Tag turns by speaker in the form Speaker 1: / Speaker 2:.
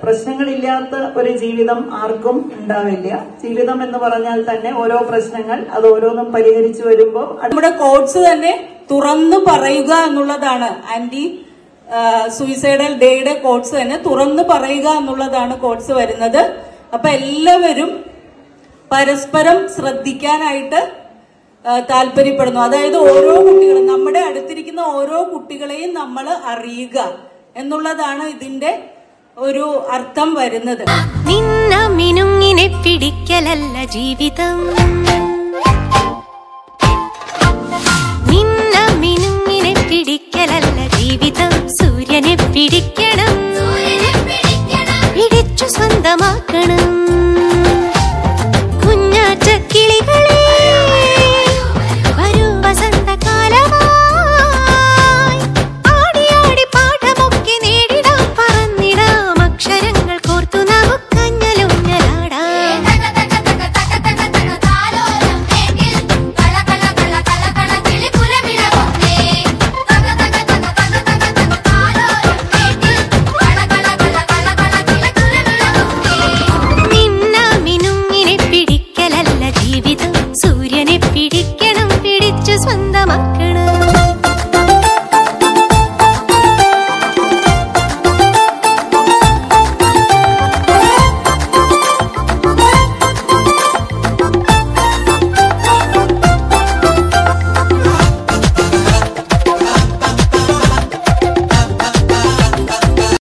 Speaker 1: പ്രശ്നങ്ങളില്ലാത്ത ഒരു ജീവിതം ആർക്കും ഉണ്ടാവില്ല ജീവിതം എന്ന് പറഞ്ഞാൽ തന്നെ ഓരോ പ്രശ്നങ്ങൾ അത് ഓരോന്നും പരിഹരിച്ചു വരുമ്പോൾ
Speaker 2: നമ്മുടെ കോഡ്സ് തന്നെ തുറന്നു പറയുക എന്നുള്ളതാണ് ആന്റി സൂയിസൈഡൽ ഡേയുടെ കോഡ്സ് തന്നെ തുറന്നു പറയുക എന്നുള്ളതാണ് കോഡ്സ് വരുന്നത് അപ്പൊ എല്ലാവരും പരസ്പരം ശ്രദ്ധിക്കാനായിട്ട് ആ, താല്പര്യപ്പെടുന്നു അതായത് ഓരോ കുട്ടികളും നമ്മുടെ അടുത്തിരിക്കുന്ന ഓരോ കുട്ടികളെയും നമ്മൾ അറിയുക എന്നുള്ളതാണ് ഇതിന്റെ ഒരു അർത്ഥം വരുന്നത്
Speaker 3: നിന്ന മിനുങ്ങിനെ പിടിക്കലല്ല ജീവിതം